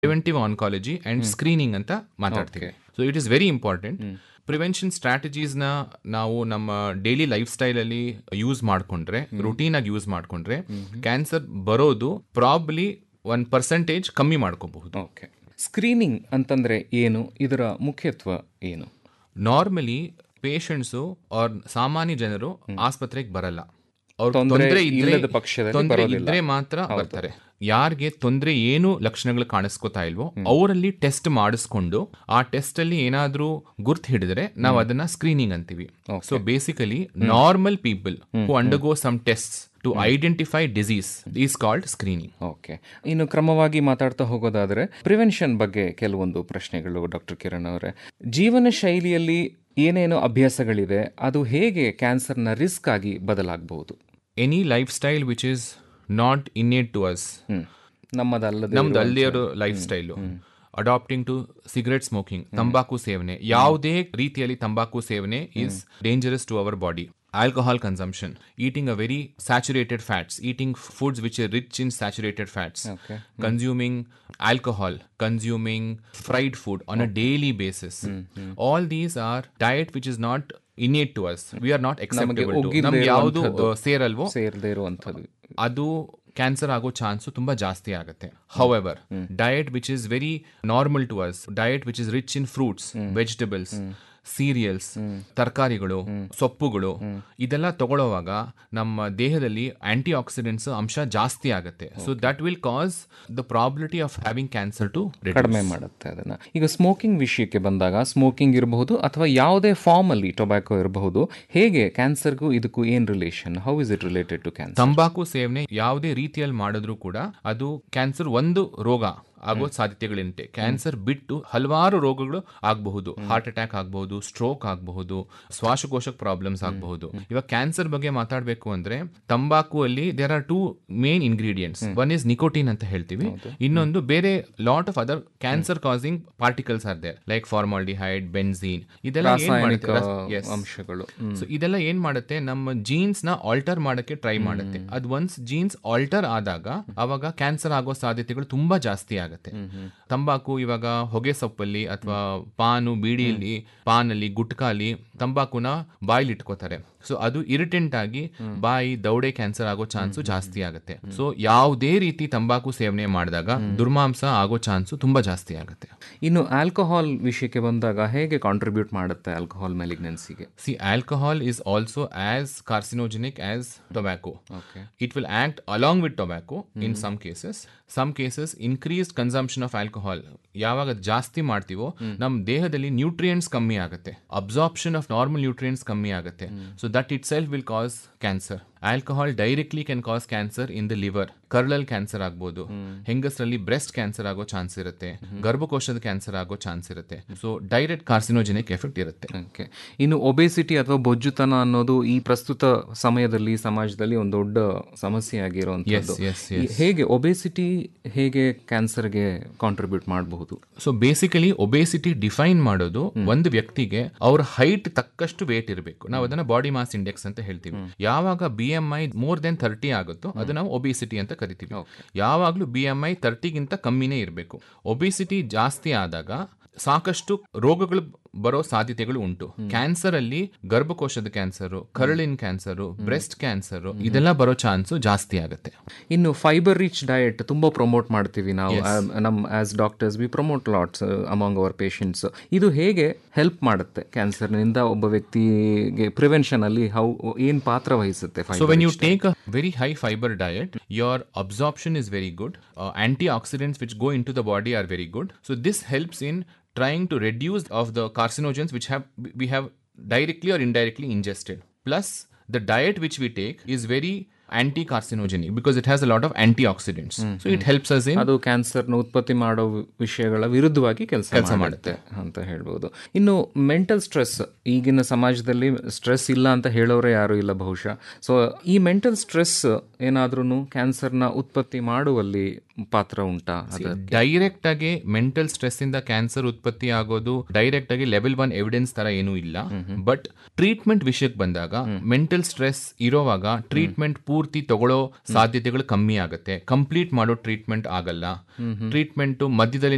Preventive oncology and screening ಅಂತ ಮಾತಾಡ್ತೀವಿ so it is very important prevention ಸ್ಟ್ರಾಟಜೀಸ್ನ ನಾವು ನಮ್ಮ ಡೈಲಿ ಲೈಫ್ ಸ್ಟೈಲಲ್ಲಿ ಯೂಸ್ ಮಾಡಿಕೊಂಡ್ರೆ ರುಟೀನ್ ಆಗಿ ಯೂಸ್ ಮಾಡಿಕೊಂಡ್ರೆ ಕ್ಯಾನ್ಸರ್ ಬರೋದು ಪ್ರಾಬ್ಲಿ ಒನ್ ಪರ್ಸೆಂಟೇಜ್ ಕಮ್ಮಿ ಮಾಡ್ಕೋಬಹುದು ಓಕೆ ಸ್ಕ್ರೀನಿಂಗ್ ಅಂತಂದ್ರೆ ಏನು ಇದರ ಮುಖ್ಯತ್ವ ಏನು ನಾರ್ಮಲಿ ಪೇಷಂಟ್ಸು ಆರ್ ಸಾಮಾನ್ಯ ಜನರು ಆಸ್ಪತ್ರೆಗೆ ಬರಲ್ಲ ಅವ್ರು ತೊಂದ್ರೆ ತೊಂದರೆ ಇಲ್ಲದ ಪಕ್ಷದಲ್ಲಿ ತೊಂದರೆ ಬರೋದಿಲ್ಲ. ಇದ್ರೆ ಮಾತ್ರ ಬರ್ತಾರೆ ಯಾರಿಗೆ ತೊಂದರೆ ಏನು ಲಕ್ಷಣಗಳು ಕಾಣಿಸ್ಕೋತಾ ಇಲ್ವೋ ಅವರಲ್ಲಿ ಟೆಸ್ಟ್ ಮಾಡಿಸ್ಕೊಂಡು ಆ ಟೆಸ್ಟ್ ಅಲ್ಲಿ ಏನಾದ್ರೂ ಗುರ್ತ್ ಹಿಡಿದ್ರೆ ನಾವು ಅದನ್ನ ಸ್ಕ್ರೀನಿಂಗ್ ಅಂತೀವಿ so basically normal people who undergo some test to identify disease is called screening okay ಇನ್ನು ಕ್ರಮವಾಗಿ ಮಾತಾಡ್ತಾ ಹೋಗೋದಾದ್ರೆ ಪ್ರಿವೆನ್ಷನ್ ಬಗ್ಗೆ ಕೆಲವೊಂದು ಪ್ರಶ್ನೆಗಳು ಡಾಕ್ಟರ್ ಕಿರಣ್ ಅವರೇ ಜೀವನ ಶೈಲಿಯಲ್ಲಿ ಏನೇನು ಅಭ್ಯಾಸಗಳಿದೆ ಅದು ಹೇಗೆ ಕ್ಯಾನ್ಸರ್ನ ರಿಸ್ಕ್ ಆಗಿ ಬದಲಾಗಬಹುದು any life style which is not innate to us hmm ನಮ್ಮದಲ್ಲದೆ ನಮ್ದು ಅಲ್ಲಿಯವರು life style adapting to cigarette smoking ತಂಬಾಕು ಸೇವನೆ ಯಾವುದೇ ರೀತಿಯಲ್ಲಿ ತಂಬಾಕು ಸೇವನೆ is dangerous to our body alcohol consumption eating a very saturated fats eating foods which are rich in saturated fats Okay. consuming alcohol, consuming fried food on a daily basis. All these are diet which is not innate to us. We are not acceptable to. ಒಗ್ಗಿಲ್ದೇ ನಮ್ಗೆ ಯಾವುದು ಇರುವಂಥದ್ದು. ಸೇರಲ್ವೋ ಸೇರದೇ ಇರುವಂಥದ್ದು ಅದು cancer ಆಗೋ chance ತುಂಬಾ ಜಾಸ್ತಿ ಆಗುತ್ತೆ however diet which is very normal to us diet which is rich in fruits vegetables cereals ತರಕಾರಿಗಳು ಸೊಪ್ಪುಗಳು ಇದೆಲ್ಲ ತಗೊಳ್ಳೋವಾಗ ನಮ್ಮ ದೇಹದಲ್ಲಿ ಆಂಟಿ ಆಕ್ಸಿಡೆಂಟ್ಸ್ ಅಂಶ ಜಾಸ್ತಿ ಆಗುತ್ತೆ so that will cause the probability of having cancer to ಕಡಿಮೆ ಮಾಡುತ್ತೆ ಅದನ್ನ ಈಗ ಸ್ಮೋಕಿಂಗ್ ವಿಷಯಕ್ಕೆ ಬಂದಾಗ ಸ್ಮೋಕಿಂಗ್ ಇರಬಹುದು ಅಥವಾ ಯಾವುದೇ ಫಾರ್ಮ್ ಅಲ್ಲಿ ಟೊಬ್ಯಾಕೊ ಇರಬಹುದು ಹೇಗೆ ಕ್ಯಾನ್ಸರ್ಗೂ ಇದಕ್ಕೂ ಏನ್ relation how is it related to cancer ತಂಬಾಕು ಸೇವನೆ ಯಾವುದೇ ರೀತಿಯಲ್ಲಿ ಮಾಡಿದ್ರು ಕೂಡ ಅದು ಕ್ಯಾನ್ಸರ್ ಒಂದು ರೋಗ ಆಗೋ ಸಾಧ್ಯತೆಗಳಿಂತೆ ಕ್ಯಾನ್ಸರ್ ಬಿಟ್ಟು ಹಲವಾರು ರೋಗಗಳು ಆಗಬಹುದು ಹಾರ್ಟ್ ಅಟ್ಯಾಕ್ ಆಗಬಹುದು ಸ್ಟ್ರೋಕ್ ಆಗಬಹುದು ಶ್ವಾಸಕೋಶ ಪ್ರಾಬ್ಲಮ್ಸ್ ಆಗಬಹುದು ಇವಾಗ ಕ್ಯಾನ್ಸರ್ ಬಗ್ಗೆ ಮಾತಾಡಬೇಕು ಅಂದ್ರೆ ತಂಬಾಕು ಅಲ್ಲಿ there are two main ingredients one is nicotine ಅಂತ ಹೇಳ್ತೀವಿ ಇನ್ನೊಂದು ಬೇರೆ lot of other cancer causing particles are there like formaldehyde benzene ಇದೆಲ್ಲ ಏನ್ ರಾಸಾಯನಿಕ ಮಾಡುತ್ತೆ Yes. ಅಂಶಗಳು ಸೊ ಇದೆಲ್ಲ ಏನ್ ಮಾಡುತ್ತೆ ನಮ್ಮ ಜೀನ್ಸ್ ನ ಆಲ್ಟರ್ ಮಾಡಕ್ಕೆ ಟ್ರೈ ಮಾಡುತ್ತೆ ಅದ್ ಒನ್ಸ್ ಜೀನ್ಸ್ ಆಲ್ಟರ್ ಆದಾಗ ಅವಾಗ ಕ್ಯಾನ್ಸರ್ ಆಗೋ ಸಾಧ್ಯತೆಗಳು ತುಂಬಾ ಜಾಸ್ತಿ ಆಗುತ್ತೆ ತಂಬಾಕು ಇವಾಗ ಹೊಗೆ ಸೊಪ್ಪಲ್ಲಿ ಅಥವಾ ಪಾನು ಬೀಡಿಯಲ್ಲಿ ಪಾನಲ್ಲಿ ಗುಟ್ಕಾಲಿ ತಂಬಾಕುನ ಬಾಯಿಲಿ ಇಟ್ಕೋತಾರೆ ಸೊ ಅದು ಇರಿಟೆಂಟ್ ಆಗಿ ಬಾಯಿ ದೌಡೆ ಕ್ಯಾನ್ಸರ್ ಆಗೋ ಚಾನ್ಸು ಜಾಸ್ತಿ ಆಗುತ್ತೆ ಸೊ ಯಾವುದೇ ರೀತಿ ತಂಬಾಕು ಸೇವನೆ ಮಾಡಿದಾಗ ದುರ್ಮಾಂಸ ಆಗೋ ಚಾನ್ಸು ತುಂಬಾ ಜಾಸ್ತಿ ಆಗುತ್ತೆ ಇನ್ನು ಆಲ್ಕೋಹಾಲ್ ವಿಷಯಕ್ಕೆ ಬಂದಾಗ ಹೇಗೆ ಕಾಂಟ್ರಿಬ್ಯೂಟ್ ಮಾಡುತ್ತೆ ಆಲ್ಕೋಹಾಲ್ ಮೆಲಿಗ್ನೆನ್ಸಿಗೆ See, alcohol is also as carcinogenic as tobacco. Okay. It will act along with tobacco in some cases. Some cases, increased consumption of alcohol. ಯಾವಾಗ ಜಾಸ್ತಿ ಮಾಡ್ತೀವೋ ನಮ್ಮ ದೇಹದಲ್ಲಿ ನ್ಯೂಟ್ರಿಯೆಂಟ್ಸ್ ಕಮ್ಮಿ ಆಗುತ್ತೆ ಅಬ್ಸಾರ್ಪ್ಷನ್ ಆಫ್ ನಾರ್ಮಲ್ ನ್ಯೂಟ್ರಿಯೆಂಟ್ಸ್ ಕಮ್ಮಿ ಆಗುತ್ತೆ so that itself will cause cancer alcohol directly can cause cancer in the liver ಕರ್ಳಲ್ ಕ್ಯಾನ್ಸರ್ ಆಗ್ಬೋದು ಹೆಂಗಸರಲ್ಲಿ ಬ್ರೆಸ್ಟ್ ಕ್ಯಾನ್ಸರ್ ಆಗೋ ಚಾನ್ಸ್ ಇರುತ್ತೆ ಗರ್ಭಕೋಶದ ಕ್ಯಾನ್ಸರ್ ಆಗೋ ಚಾನ್ಸ್ ಇರುತ್ತೆ ಸೊ ಡೈರೆಕ್ಟ್ ಕಾರ್ಸಿನೋಜೆನಿಕ್ ಎಫೆಕ್ಟ್ ಇರುತ್ತೆ ಓಕೆ ಇನ್ನು ಒಬೇಸಿಟಿ ಅಥವಾ ಬೊಜ್ಜುತನ ಅನ್ನೋದು ಈ ಪ್ರಸ್ತುತ ಸಮಯದಲ್ಲಿ ಸಮಾಜದಲ್ಲಿ ಒಂದು ದೊಡ್ಡ ಸಮಸ್ಯೆ ಆಗಿರುವಂತದ್ದು Yes, yes, ಹೇಗೆ ಒಬೇಸಿಟಿ ಹೇಗೆ ಕ್ಯಾನ್ಸರ್ಗೆ ಕಾಂಟ್ರಿಬ್ಯೂಟ್ ಮಾಡಬಹುದು ಸೊ ಬೇಸಿಕಲಿ ಒಬೇಸಿಟಿ ಡಿಫೈನ್ ಮಾಡೋದು ಒಂದು ವ್ಯಕ್ತಿಗೆ ಅವ್ರ ಹೈಟ್ ತಕ್ಕಷ್ಟು ವೇಟ್ ಇರಬೇಕು ನಾವು ಅದನ್ನ ಬಾಡಿ ಮಾಸ್ ಇಂಡೆಕ್ಸ್ ಅಂತ ಹೇಳ್ತೀವಿ ಯಾವಾಗ B M I more than thirty ಆಗುತ್ತೋ ಅದು ನಾವು ಒಬೇಸಿಟಿ ಅಂತ ಕರಿತೀವಿ ಯಾವಾಗಲೂ ಬಿ ಎಂ ಐ ತರ್ಟಿಗಿಂತ ಕಮ್ಮಿನೇ ಇರಬೇಕು ಒಬೇಸಿಟಿ ಜಾಸ್ತಿ ಆದಾಗ ಸಾಕಷ್ಟು ರೋಗಗಳು ಬರೋ ಸಾಧ್ಯತೆಗಳು ಉಂಟು ಕ್ಯಾನ್ಸರ್ ಅಲ್ಲಿ ಗರ್ಭಕೋಶದ ಕ್ಯಾನ್ಸರು ಕರಳಿನ ಕ್ಯಾನ್ಸರು ಬ್ರೆಸ್ಟ್ ಕ್ಯಾನ್ಸರು ಇದೆಲ್ಲ ಬರೋ ಚಾನ್ಸು ಜಾಸ್ತಿ ಆಗುತ್ತೆ ಇನ್ನು ಫೈಬರ್ ರಿಚ್ ಡಯಟ್ ತುಂಬಾ ಪ್ರಮೋಟ್ ಮಾಡ್ತೀವಿ ನಾವು ನಮ್ಮ as doctors we promote lots among our patients ಇದು ಹೇಗೆ ಹೆಲ್ಪ್ ಮಾಡುತ್ತೆ ಕ್ಯಾನ್ಸರ್ನಿಂದ ಒಬ್ಬ ವ್ಯಕ್ತಿಗೆ ಪ್ರಿವೆನ್ಷನ್ ಅಲ್ಲಿ ಹೌ ಏನ್ ಪಾತ್ರ ವಹಿಸುತ್ತೆ So when you take a very high fiber diet, your absorption is very good. Uh, antioxidants which go into the body are very good. So this helps in trying to reduce of the carcinogens which have we have directly or indirectly ingested. Plus the diet which we take is very anti-carcinogenic because it has a lot of antioxidants. So it helps us in ಅದು ಕ್ಯಾನ್ಸರ್ನ ಉತ್ಪತ್ತಿ ಮಾಡೋ V- ವಿಷಯಗಳ ವಿರುದ್ಧವಾಗಿ ಕೆಲಸ ಮಾಡುತ್ತೆ ಅಂತ ಹೇಳ್ಬೋದು ಇನ್ನು ಮೆಂಟಲ್ ಸ್ಟ್ರೆಸ್ ಈಗಿನ ಸಮಾಜದಲ್ಲಿ ಸ್ಟ್ರೆಸ್ ಇಲ್ಲ ಅಂತ ಹೇಳೋರೇ ಯಾರು ಇಲ್ಲ ಬಹುಶಃ ಸೊ ಈ ಮೆಂಟಲ್ ಸ್ಟ್ರೆಸ್ ಏನಾದ್ರೂ ಕ್ಯಾನ್ಸರ್ನ ಉತ್ಪತ್ತಿ ಮಾಡುವಲ್ಲಿ ಪಾತ್ರ ಉಂಟಾ ಅದ ಡೈರೆಕ್ಟ್ ಆಗಿ ಮೆಂಟಲ್ ಸ್ಟ್ರೆಸ್ ಇಂದ ಕ್ಯಾನ್ಸರ್ ಉತ್ಪತ್ತಿ ಆಗೋದು ಡೈರೆಕ್ಟ್ ಆಗಿ ಲೆವೆಲ್ ಒನ್ ಎವಿಡೆನ್ಸ್ ತರ ಏನೂ ಇಲ್ಲ ಬಟ್ ಟ್ರೀಟ್ಮೆಂಟ್ ವಿಷಯಕ್ಕೆ ಬಂದಾಗ ಮೆಂಟಲ್ ಸ್ಟ್ರೆಸ್ ಇರೋವಾಗ ಟ್ರೀಟ್ಮೆಂಟ್ ಪೂರ್ತಿ ತಗೊಳ್ಳೋ ಸಾಧ್ಯತೆಗಳು ಕಮ್ಮಿ ಆಗುತ್ತೆ ಕಂಪ್ಲೀಟ್ ಮಾಡೋ ಟ್ರೀಟ್ಮೆಂಟ್ ಆಗಲ್ಲ ಟ್ರೀಟ್ಮೆಂಟ್ ಮಧ್ಯದಲ್ಲಿ